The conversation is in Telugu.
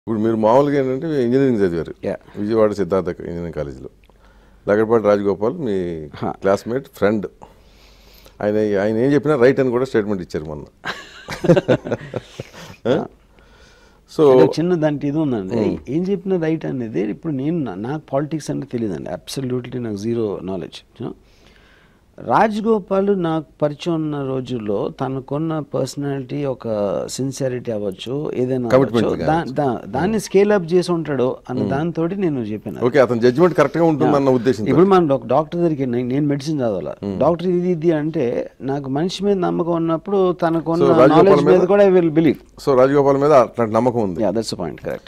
ఇప్పుడు మీరు మామూలుగా ఏంటంటే ఇంజనీరింగ్ చదివారు Yeah. విజయవాడ సిద్ధార్థ ఇంజనీరింగ్ కాలేజీలో లగడపాటి రాజగోపాల్ మీ Huh. క్లాస్మేట్ ఫ్రెండ్ ఆయన ఆయన ఏం చెప్పినా రైట్ అని కూడా స్టేట్మెంట్ ఇచ్చారు మొన్న సో అంటే చిన్న దాంట్లో ఇది ఉందండి ఏం చెప్పిన రైట్ అనేది ఇప్పుడు నేను నా- నాకు పాలిటిక్స్ అంటే తెలియదండి అబ్సల్యూట్లీ నాకు జీరో నాలెడ్జ్ రాజ్ గోపాల్ నాకు పరిచయం ఉన్న రోజుల్లో తనకున్న పర్సనాలిటీ ఒక సిన్సియారిటీ అవ్వచ్చు ఏదైనా Commitment అవ్వచ్చు, దా- దా- దాన్ని స్కేల్ అప్ చేసి ఉంటాడు అన్న దాంతో నేను చెప్పాను ఓకే అతని జడ్జిమెంట్ కరెక్ట్గా ఉంటుందన్న ఉద్దేశంతో ఇప్పుడు మనం ఒక డాక్టర్ దగ్గరికి నేను- నేను మెడిసిన్ చదవాలా డాక్టర్ ఇది ఇది అంటే నాకు మనిషి మీద నమ్మకం ఉన్నప్పుడు తనకున్న So, రాజగోపాల్ నాలెడ్జ్ మీద మీద- కూడా I will believe so Rajagopal మీద అట్లాంటి నమ్మకం ఉంది యా దట్స్ పాయింట్ కరెక్ట్